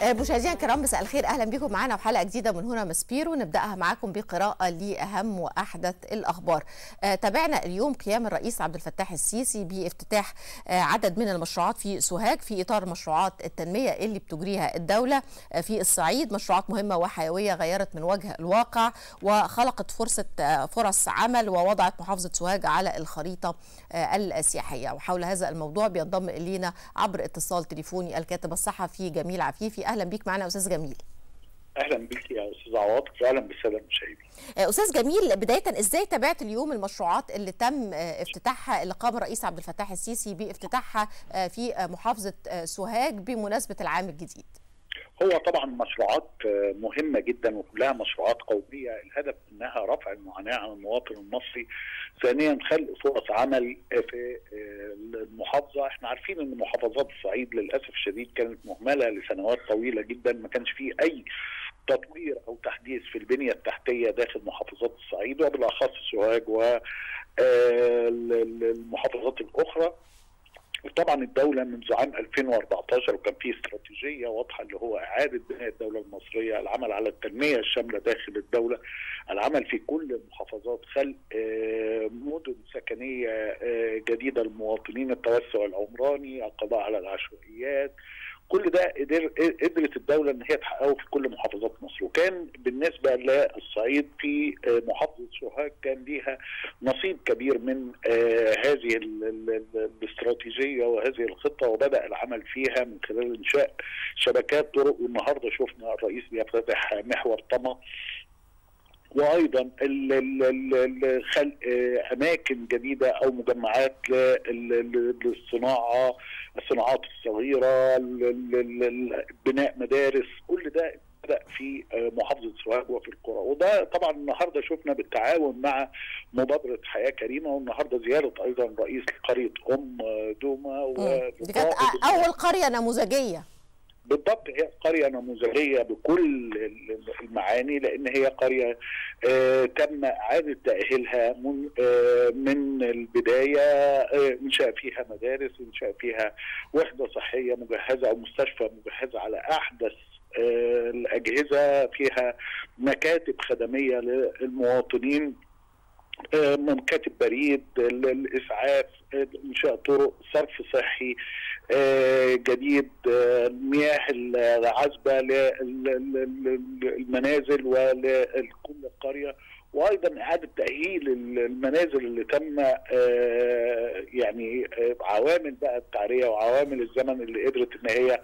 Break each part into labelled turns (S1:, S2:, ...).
S1: مشاهدينا الكرام مساء الخير اهلا بكم معنا وحلقه جديده من هنا مسبيرو نبداها معاكم بقراءه لاهم واحدث الاخبار تابعنا اليوم قيام الرئيس عبد الفتاح السيسي بافتتاح عدد من المشروعات في سوهاج في اطار مشروعات التنميه اللي بتجريها الدوله في الصعيد مشروعات مهمه وحيويه غيرت من وجه الواقع وخلقت فرصه فرص عمل ووضعت محافظه سوهاج على الخريطه السياحيه وحول هذا الموضوع بينضم الينا عبر اتصال تليفوني الكاتب الصحفي جميل عفيفي اهلا بيك معنا استاذ جميل
S2: اهلا بك يا استاذ عواطف واهلا بالساده المشاهدين
S1: استاذ جميل بدايه ازاي تابعت اليوم المشروعات اللي تم افتتاحها اللي قام الرئيس عبد الفتاح السيسي بافتتاحها في محافظه سوهاج بمناسبه العام الجديد
S2: هو طبعا مشروعات مهمه جدا وكلها مشروعات قوميه الهدف منها رفع المعاناه عن المواطن المصري ثانيا خلق فرص عمل في المحافظه احنا عارفين ان محافظات الصعيد للاسف الشديد كانت مهمله لسنوات طويله جدا ما كانش فيه اي تطوير او تحديث في البنيه التحتيه داخل محافظات الصعيد وبالاخص سوهاج والمحافظات الاخرى وطبعا الدولة منذ عام 2014 وكان في استراتيجية واضحة اللي هو إعادة بناء الدولة المصرية العمل على التنمية الشاملة داخل الدولة العمل في كل المحافظات خلق مدن سكنية جديدة للمواطنين التوسع العمراني القضاء على العشوائيات كل ده قدر قدرت الدوله ان هي تحققه في كل محافظات مصر وكان بالنسبه للصعيد في محافظه سوهاج كان ليها نصيب كبير من هذه الاستراتيجيه وهذه الخطه وبدا العمل فيها من خلال انشاء شبكات طرق والنهارده شفنا الرئيس بيفتتح محور طما وايضا خلق اماكن جديده او مجمعات للصناعه الصناعات الصغيره بناء مدارس كل ده بدا في محافظه سوهاج وفي القرى وده طبعا النهارده شفنا بالتعاون مع مبادره حياه كريمه والنهارده زياره ايضا رئيس لقريه ام دوما
S1: دي كانت اول قريه نموذجيه
S2: بالضبط هي قريه نموذجيه بكل المعاني لان هي قريه آه تم اعاده تاهيلها من آه من البدايه آه انشاء فيها مدارس انشاء فيها وحده صحيه مجهزه او مستشفى مجهزه على احدث الاجهزه فيها مكاتب خدميه للمواطنين مكاتب بريد الاسعاف انشاء طرق صرف صحي جديد مياه العذبه للمنازل ولكل القريه وايضا اعاده تاهيل المنازل اللي تم يعني عوامل بقى التعريه وعوامل الزمن اللي قدرت ان هي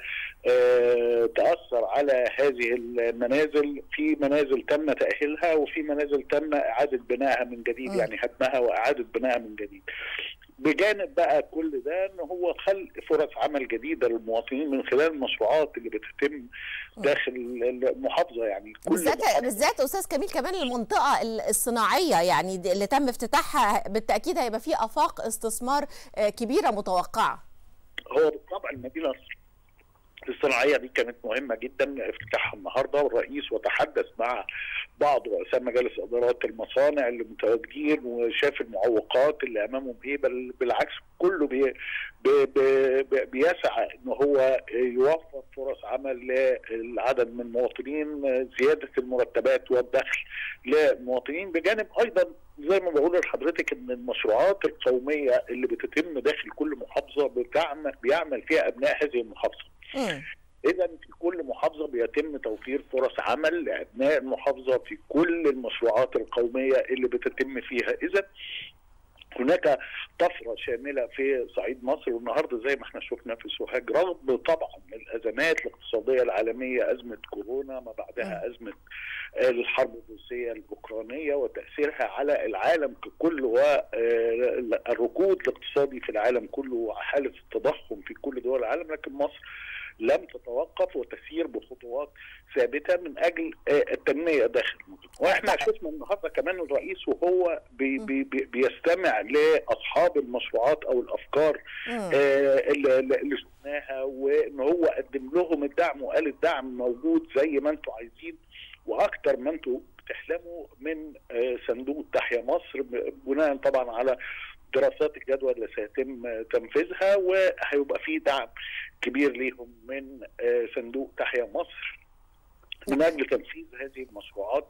S2: تاثر على هذه المنازل في منازل تم تاهيلها وفي منازل تم اعاده بنائها من جديد يعني هدمها واعاده بنائها من جديد بجانب بقى كل ده ان هو خلق فرص عمل جديده للمواطنين من خلال المشروعات اللي بتتم داخل المحافظه يعني
S1: كل بالذات بالذات استاذ كميل كمان المنطقه الصناعيه يعني اللي تم افتتاحها بالتاكيد هيبقى فيه افاق استثمار كبيره متوقعه
S2: هو بالطبع المدينه الصناعيه دي كانت مهمه جدا افتتاحها النهارده والرئيس وتحدث مع بعض رؤساء مجالس ادارات المصانع اللي متواجدين وشاف المعوقات اللي امامهم ايه بل بالعكس كله بي بي بي بيسعى ان هو يوفر فرص عمل للعدد من المواطنين زياده المرتبات والدخل للمواطنين بجانب ايضا زي ما بقول لحضرتك ان المشروعات القوميه اللي بتتم داخل كل محافظه بتعمل بيعمل فيها ابناء هذه المحافظه. اذا في كل محافظه بيتم توفير فرص عمل لابناء المحافظه في كل المشروعات القوميه اللي بتتم فيها اذا هناك طفره شامله في صعيد مصر والنهارده زي ما احنا شفنا في سوهاج رغم طبعا الازمات الاقتصاديه العالميه ازمه كورونا ما بعدها ازمه الحرب الروسيه الاوكرانيه وتاثيرها على العالم ككل والركود الاقتصادي في العالم كله وحاله التضخم في كل دول العالم لكن مصر لم تتوقف وتسير بخطوات ثابته من اجل التنميه داخل المدن واحنا شفنا النهارده كمان الرئيس وهو بي بي بي بيستمع لاصحاب المشروعات او الافكار اللي, اللي شفناها وان هو قدم لهم الدعم وقال الدعم موجود زي ما انتم عايزين واكثر ما انتم بتحلموا من صندوق تحيا مصر بناء طبعا على دراسات الجدوى اللي سيتم تنفيذها وهيبقى في دعم كبير ليهم من صندوق تحيا مصر من اجل تنفيذ هذه المشروعات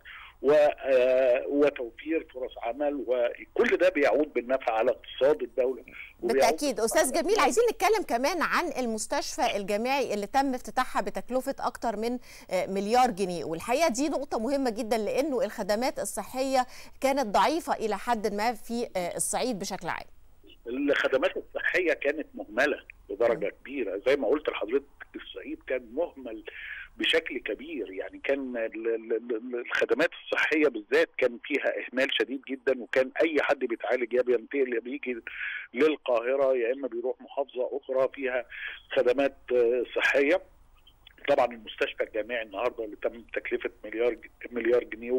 S2: وتوفير فرص عمل وكل ده بيعود بالنفع على اقتصاد الدوله
S1: بالتاكيد استاذ جميل عايزين نتكلم كمان عن المستشفى الجامعي اللي تم افتتاحها بتكلفه اكتر من مليار جنيه والحقيقه دي نقطه مهمه جدا لانه الخدمات الصحيه كانت ضعيفه الى حد ما في الصعيد بشكل عام
S2: الخدمات الصحيه كانت مهمله بدرجه كبيره زي ما قلت لحضرتك الصعيد كان مهمل بشكل كبير يعني كان الخدمات الصحيه بالذات كان فيها اهمال شديد جدا وكان اي حد بيتعالج يا بينتقل يا بيجي للقاهره يا اما بيروح محافظه اخرى فيها خدمات صحيه طبعا المستشفى الجامعي النهارده اللي تم تكلفه مليار مليار جنيه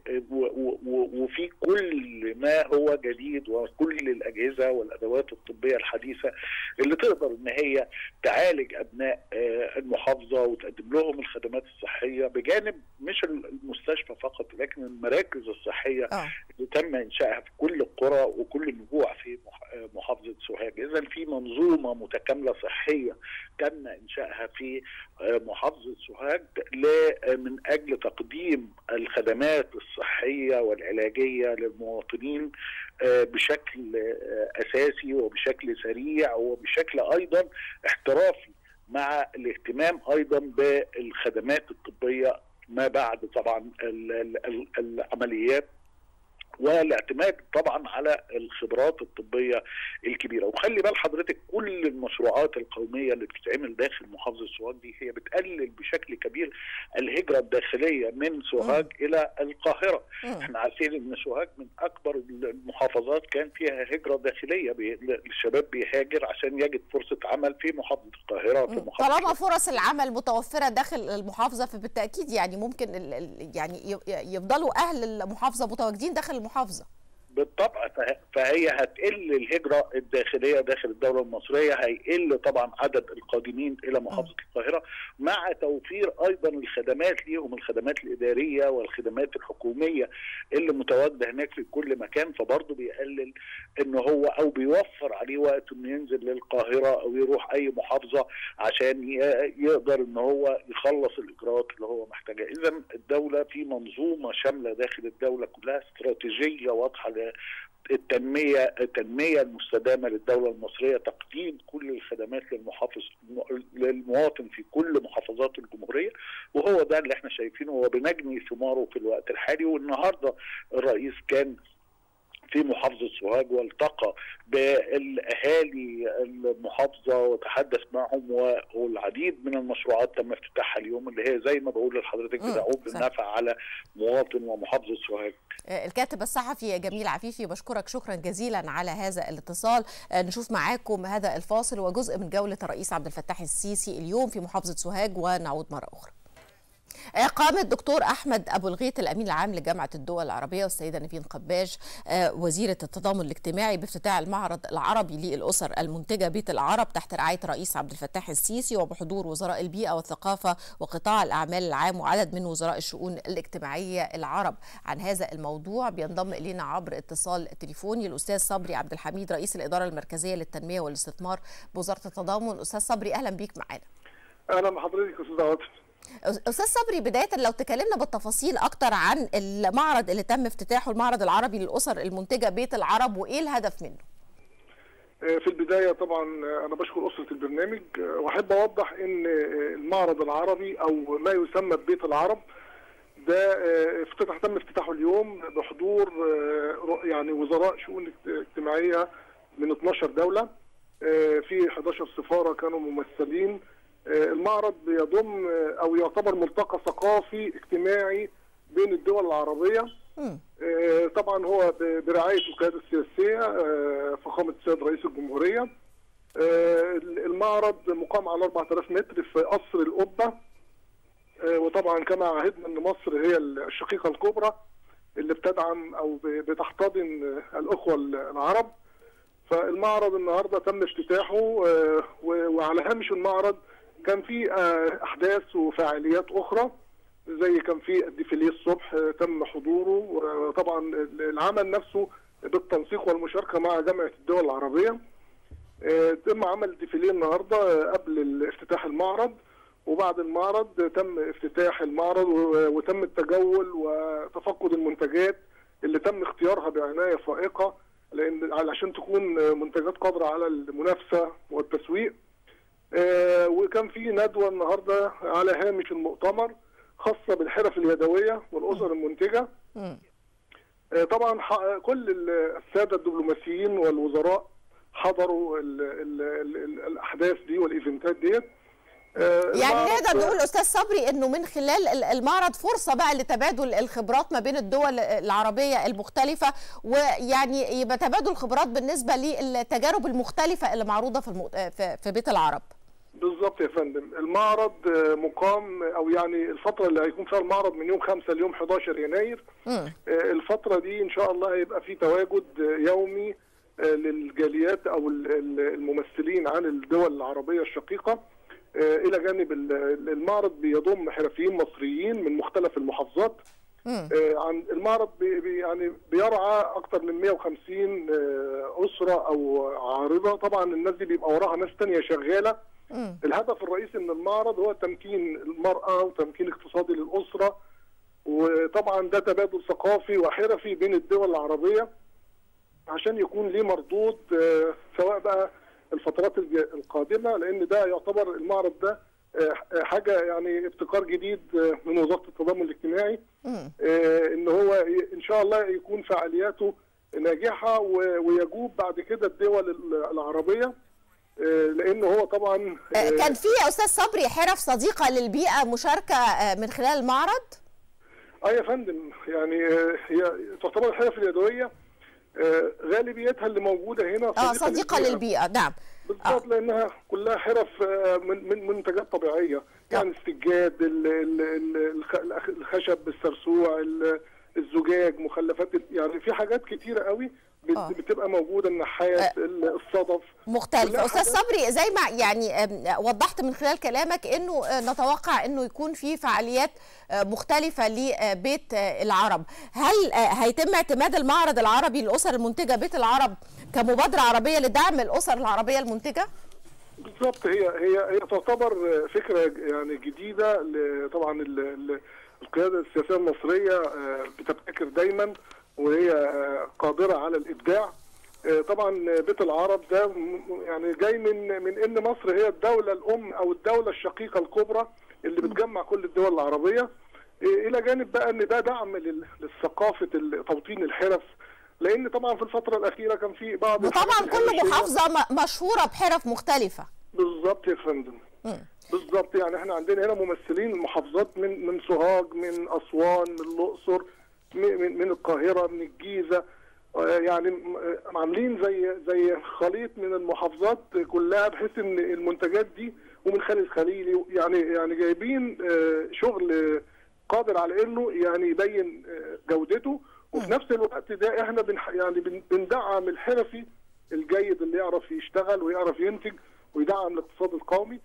S2: وفي كل ما هو جديد وكل الاجهزه والادوات الطبيه الحديثه اللي تقدر ان هي تعالج ابناء المحافظه وتقدم لهم الخدمات الصحيه بجانب مش المستشفى فقط لكن المراكز الصحيه
S1: آه.
S2: اللي تم انشائها في كل القرى وكل النجوع في محافظه سوهاج اذا في منظومه متكامله صحيه تم انشائها في محافظه سوهاج من اجل تقديم الخدمات الصحيه والعلاجيه للمواطنين بشكل اساسي وبشكل سريع وبشكل ايضا احترافي مع الاهتمام ايضا بالخدمات الطبيه ما بعد طبعا العمليات والاعتماد طبعا على الخبرات الطبيه الكبيره وخلي بال حضرتك كل المشروعات القوميه اللي بتتعمل داخل محافظه سوهاج دي هي بتقلل بشكل كبير الهجره الداخليه من سوهاج م. الى القاهره م. احنا عارفين ان سوهاج من اكبر المحافظات كان فيها هجره داخليه بي... الشباب بيهاجر عشان يجد فرصه عمل في محافظه القاهره في
S1: محافظة طالما فرص العمل متوفره داخل المحافظه فبالتاكيد يعني ممكن يعني يفضلوا اهل المحافظه متواجدين داخل المحافظه
S2: بالطبع فهي هتقل الهجره الداخليه داخل الدوله المصريه هيقل طبعا عدد القادمين الى محافظه القاهره مع توفير ايضا الخدمات ليهم الخدمات الاداريه والخدمات الحكوميه اللي متواجده هناك في كل مكان فبرضه بيقلل ان هو او بيوفر عليه وقت انه ينزل للقاهره او يروح اي محافظه عشان يقدر ان هو يخلص الاجراءات اللي هو محتاجها اذا الدوله في منظومه شامله داخل الدوله كلها استراتيجيه واضحه التنميه التنميه المستدامه للدوله المصريه تقديم كل الخدمات للمحافظ للمواطن في كل محافظات الجمهوريه وهو ده اللي احنا شايفينه وبنجني ثماره في الوقت الحالي والنهارده الرئيس كان في محافظه سوهاج والتقى بالاهالي المحافظه وتحدث معهم والعديد من المشروعات تم افتتاحها اليوم اللي هي زي ما بقول لحضرتك بتعود بالنفع على مواطن ومحافظه سوهاج.
S1: الكاتب الصحفي جميل عفيفي بشكرك شكرا جزيلا على هذا الاتصال نشوف معاكم هذا الفاصل وجزء من جوله الرئيس عبد الفتاح السيسي اليوم في محافظه سوهاج ونعود مره اخرى. قام الدكتور احمد ابو الغيط الامين العام لجامعه الدول العربيه والسيده نيفين قباج وزيره التضامن الاجتماعي بافتتاح المعرض العربي للاسر المنتجه بيت العرب تحت رعايه الرئيس عبد الفتاح السيسي وبحضور وزراء البيئه والثقافه وقطاع الاعمال العام وعدد من وزراء الشؤون الاجتماعيه العرب عن هذا الموضوع بينضم الينا عبر اتصال تليفوني الاستاذ صبري عبد الحميد رئيس الاداره المركزيه للتنميه والاستثمار بوزاره التضامن استاذ صبري اهلا بيك معانا
S3: اهلا بحضرتك استاذ عاطف
S1: استاذ صبري بدايه لو تكلمنا بالتفاصيل اكتر عن المعرض اللي تم افتتاحه المعرض العربي للاسر المنتجه بيت العرب وايه الهدف منه
S3: في البدايه طبعا انا بشكر اسره البرنامج واحب اوضح ان المعرض العربي او ما يسمى ببيت العرب ده افتتح تم افتتاحه اليوم بحضور يعني وزراء شؤون اجتماعيه من 12 دوله في 11 سفاره كانوا ممثلين المعرض بيضم او يعتبر ملتقى ثقافي اجتماعي بين الدول العربيه طبعا هو برعايه القياده السياسيه فخامه السيد رئيس الجمهوريه المعرض مقام على 4000 متر في قصر القبه وطبعا كما عهدنا ان مصر هي الشقيقه الكبرى اللي بتدعم او بتحتضن الاخوه العرب فالمعرض النهارده تم افتتاحه وعلى هامش المعرض كان في احداث وفعاليات اخرى زي كان في الديفيليه الصبح تم حضوره طبعا العمل نفسه بالتنسيق والمشاركه مع جامعه الدول العربيه آه، تم عمل ديفيليه النهارده قبل افتتاح المعرض وبعد المعرض تم افتتاح المعرض و- وتم التجول وتفقد المنتجات اللي تم اختيارها بعنايه فائقه لان علشان تكون منتجات قادره على المنافسه والتسويق آه، وكان في ندوه النهارده على هامش المؤتمر خاصه بالحرف اليدويه والاسر المنتجه
S1: مم.
S3: آه، طبعا ح- كل ال- الساده الدبلوماسيين والوزراء حضروا ال ال ال ال الاحداث دي والايفنتات ديت آه،
S1: يعني
S3: المعرض-
S1: نقدر نقول استاذ صبري انه من خلال ال- المعرض فرصه بقى لتبادل الخبرات ما بين الدول العربيه المختلفه ويعني يبقى تبادل خبرات بالنسبه للتجارب المختلفه اللي معروضه في المو... في في بيت العرب
S3: بالظبط يا فندم المعرض آه، مقام او يعني الفتره اللي هيكون فيها المعرض من يوم 5 ليوم 11 يناير
S1: مم.
S3: آه، الفتره دي ان شاء الله هيبقى في تواجد آه، يومي آه، للجاليات او ال- ال- الممثلين عن الدول العربيه الشقيقه آه، الى جانب ال- المعرض بيضم حرفيين مصريين من مختلف المحافظات
S1: مم.
S3: آه، عن المعرض بي بي- يعني بيرعى اكثر من 150 آه، اسره او عارضه طبعا الناس دي بيبقى وراها ناس تانية شغاله
S1: مم.
S3: الهدف الرئيسي من المعرض هو تمكين المرأة وتمكين اقتصادي للأسرة وطبعا ده تبادل ثقافي وحرفي بين الدول العربية عشان يكون ليه مردود آه، سواء بقى الفترات الج- القادمة لأن ده يعتبر المعرض ده آه، حاجة يعني ابتكار جديد آه، من وزارة التضامن الاجتماعي
S1: مم.
S3: آه، ان هو ي- ان شاء الله يكون فعالياته ناجحه و- ويجوب بعد كده الدول ال- العربيه آه، لان هو طبعا
S1: آه،
S3: آه،
S1: كان في يا استاذ صبري حرف صديقه للبيئه مشاركه آه، من خلال المعرض
S3: اه يا فندم يعني آه، هي تعتبر الحرف اليدويه آه، غالبيتها اللي موجوده هنا
S1: اه صديقه للبيئه نعم
S3: بالضبط لانها كلها حرف آه، من من منتجات طبيعيه يعني السجاد ال- ال- ال- الخ- الخشب السرسوع ال- الزجاج مخلفات ال- يعني في حاجات كتيره قوي بت-
S1: آه.
S3: بتبقى موجوده النحات ال- الصدف
S1: مختلفة
S3: كلها
S1: أستاذ
S3: حاجات-
S1: صبري زي ما يعني آم، وضحت من خلال كلامك أنه آه، نتوقع أنه يكون في فعاليات آه، مختلفة لبيت آه، العرب هل آه، هيتم اعتماد المعرض العربي للأسر المنتجة بيت العرب كمبادرة عربية لدعم الأسر العربية المنتجة؟
S3: بالظبط هي هي هي تعتبر فكره يعني جديده ل- طبعا ال- ال- القياده السياسيه المصريه آه، بتبتكر دايما وهي آه، قادره على الابداع آه، طبعا بيت العرب ده م- يعني جاي من من ان مصر هي الدوله الام او الدوله الشقيقه الكبرى اللي بتجمع كل الدول العربيه آه، الى جانب بقى ان ده دعم لل- للثقافه ال- توطين الحرف لان طبعا في الفتره الاخيره كان في بعض
S1: وطبعا
S3: الحاجات
S1: كل
S3: الحرفية-
S1: محافظة م- مشهورة بحرف مختلفة
S3: بالظبط يا فندم
S1: مم.
S3: بالظبط يعني احنا عندنا هنا ممثلين محافظات من من سوهاج من اسوان من الاقصر من من من القاهره من الجيزه آه، يعني م- آه، عاملين زي زي خليط من المحافظات كلها بحيث ان المنتجات دي ومن خالد الخليلي يعني يعني جايبين آه، شغل قادر على انه يعني يبين آه، جودته وفي نفس الوقت ده احنا بنح يعني بن- بندعم الحرفي الجيد اللي يعرف يشتغل ويعرف ينتج ويدعم الاقتصاد القومي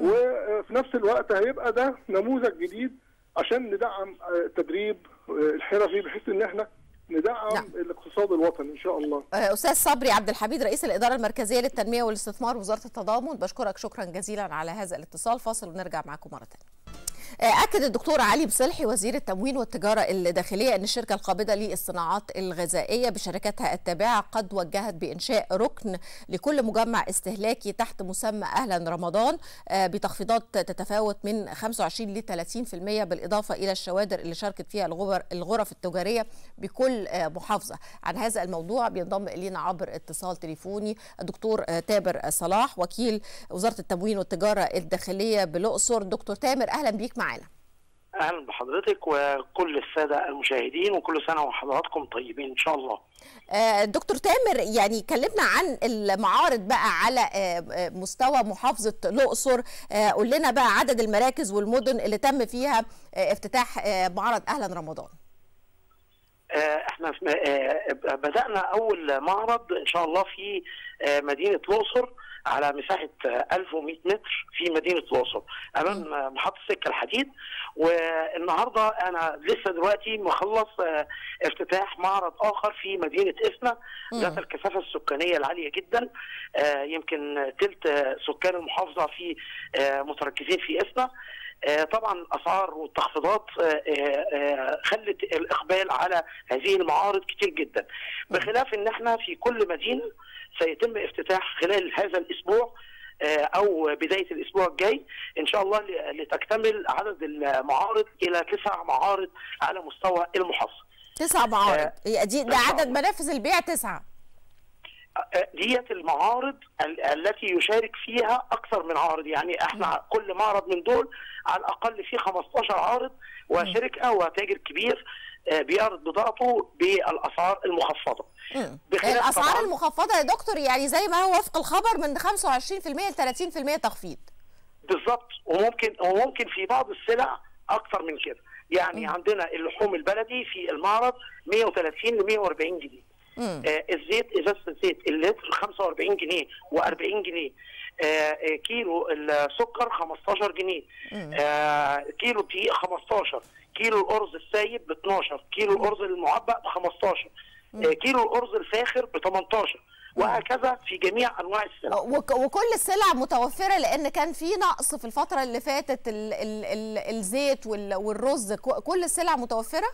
S3: وفي نفس الوقت هيبقى ده نموذج جديد عشان ندعم آه، التدريب آه، الحرفي بحيث ان احنا ندعم
S1: نعم.
S3: الاقتصاد الوطني ان شاء الله
S1: آه، أستاذ صبري عبد الحميد رئيس الإدارة المركزية للتنمية والاستثمار وزارة التضامن بشكرك شكرا جزيلا على هذا الاتصال فاصل ونرجع معكم مرة ثانية أكد الدكتور علي بصلحي وزير التموين والتجارة الداخلية أن الشركة القابضة للصناعات الغذائية بشركاتها التابعة قد وجهت بإنشاء ركن لكل مجمع استهلاكي تحت مسمى أهلا رمضان آه، بتخفيضات تتفاوت من 25 ل 30% بالإضافة إلى الشوادر اللي شاركت فيها الغبر الغرف التجارية بكل آه، محافظة عن هذا الموضوع بينضم إلينا عبر اتصال تليفوني الدكتور آه، تامر صلاح وكيل وزارة التموين والتجارة الداخلية بالأقصر دكتور تامر أهلا بيك معانا
S4: اهلا بحضرتك وكل الساده المشاهدين وكل سنه وحضراتكم طيبين ان شاء الله.
S1: آه، دكتور تامر يعني كلمنا عن المعارض بقى على آه، آه، مستوى محافظة الأقصر آه، قول لنا بقى عدد المراكز والمدن اللي تم فيها آه، افتتاح آه، معرض أهلا رمضان
S4: احنا بدانا اول معرض ان شاء الله في مدينه الاقصر على مساحه 1100 متر في مدينه الاقصر امام محطه سكه الحديد والنهارده انا لسه دلوقتي مخلص افتتاح معرض اخر في مدينه اسنا ذات الكثافه السكانيه العاليه جدا يمكن ثلث سكان المحافظه في متركزين في اسنا طبعا الاسعار والتخفيضات خلت الاقبال على هذه المعارض كتير جدا بخلاف ان احنا في كل مدينه سيتم افتتاح خلال هذا الاسبوع او بدايه الاسبوع الجاي ان شاء الله لتكتمل عدد المعارض الى تسع معارض على مستوى المحافظه.
S1: تسع معارض دي ده عدد منافذ البيع تسعه.
S4: ديت المعارض التي يشارك فيها اكثر من عارض يعني احنا كل معرض من دول على الاقل فيه 15 عارض وشركه وتاجر كبير بيعرض بضاعته بالاسعار المخفضه
S1: الاسعار المخفضه يا دكتور يعني زي ما هو وفق الخبر من 25% ل 30% تخفيض
S4: بالظبط وممكن وممكن في بعض السلع اكثر من كده يعني م. عندنا اللحوم البلدي في المعرض 130 ل 140 جنيه آه الزيت ازازه الزيت اللتر 45 جنيه و40 جنيه آه كيلو السكر 15 جنيه آه كيلو الدقيق 15 كيلو الارز السايب ب 12 كيلو الارز المعبأ ب 15 آه كيلو الارز الفاخر ب 18 وهكذا في جميع انواع السلع
S1: وكل السلع متوفره لان كان في نقص في الفتره اللي فاتت ال ال ال الزيت والرز كل السلع متوفره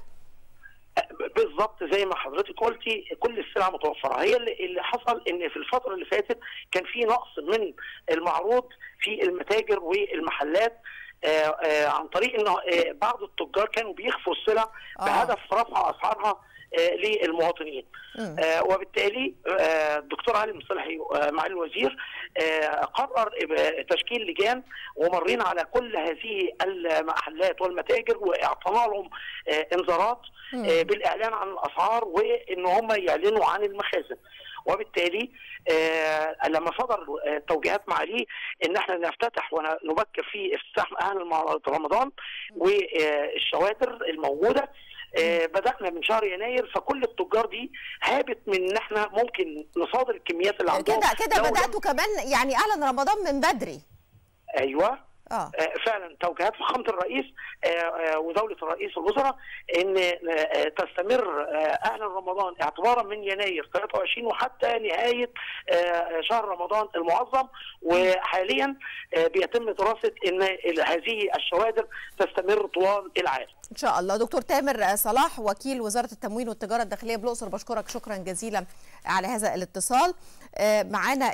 S4: بالظبط زي ما حضرتك قلتي كل السلع متوفره هي اللي, اللي حصل ان في الفتره اللي فاتت كان في نقص من المعروض في المتاجر والمحلات آآ آآ عن طريق ان بعض التجار كانوا بيخفوا السلع آه. بهدف رفع اسعارها للمواطنين آه وبالتالي آه الدكتور علي مصلحي آه مع الوزير قرر تشكيل لجان ومرينا على كل هذه المحلات والمتاجر واعطينا لهم انذارات بالاعلان عن الاسعار وان هم يعلنوا عن المخازن وبالتالي آه لما صدر توجيهات معاليه ان احنا نفتتح ونبكر في افتتاح اهل معرض رمضان والشوادر الموجوده آه بدانا من شهر يناير فكل التجار دي هابت من ان احنا ممكن نصادر الكميات اللي عندهم
S1: كده كده بداتوا كمان يعني اعلن رمضان من بدري
S4: ايوه آه. آه فعلا توجيهات فخامه الرئيس آه آه ودوله رئيس الوزراء ان آه تستمر آه اهل رمضان اعتبارا من يناير 23 وحتى نهايه آه شهر رمضان المعظم وحاليا آه بيتم دراسه ان هذه الشوادر تستمر طوال العام.
S1: ان شاء الله دكتور تامر صلاح وكيل وزاره التموين والتجاره الداخليه بالاقصر بشكرك شكرا جزيلا على هذا الاتصال معانا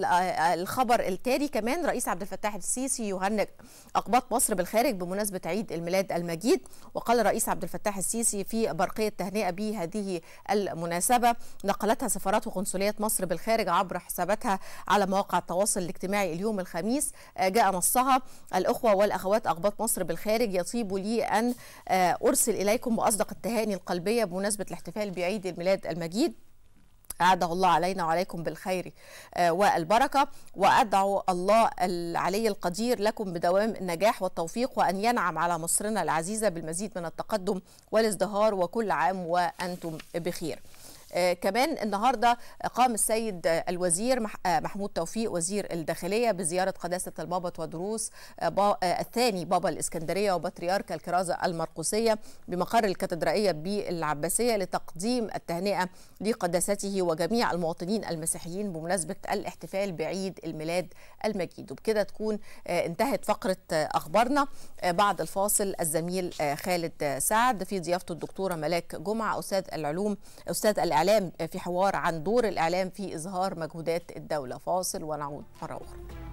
S1: الخبر التالي كمان رئيس عبد الفتاح السيسي يهنئ اقباط مصر بالخارج بمناسبه عيد الميلاد المجيد وقال الرئيس عبد الفتاح السيسي في برقيه تهنئه بهذه المناسبه نقلتها سفارات وقنصليات مصر بالخارج عبر حساباتها على مواقع التواصل الاجتماعي اليوم الخميس جاء نصها الاخوه والاخوات اقباط مصر بالخارج يطيب لي ان ارسل اليكم باصدق التهاني القلبيه بمناسبه الاحتفال بعيد الميلاد المجيد أعده الله علينا وعليكم بالخير والبركة وأدعو الله العلي القدير لكم بدوام النجاح والتوفيق وأن ينعم على مصرنا العزيزة بالمزيد من التقدم والازدهار وكل عام وأنتم بخير آه كمان النهارده قام السيد الوزير مح آه محمود توفيق وزير الداخليه بزياره قداسه البابا ودروس آه با الثاني بابا الاسكندريه وبطريرك الكرازه المرقسيه بمقر الكاتدرائيه بالعباسيه لتقديم التهنئه لقداسته وجميع المواطنين المسيحيين بمناسبه الاحتفال بعيد الميلاد المجيد وبكده تكون انتهت فقره اخبارنا بعد الفاصل الزميل خالد سعد في ضيافته الدكتوره ملاك جمعه استاذ العلوم استاذ الاعلام في حوار عن دور الاعلام في اظهار مجهودات الدوله فاصل ونعود مره اخرى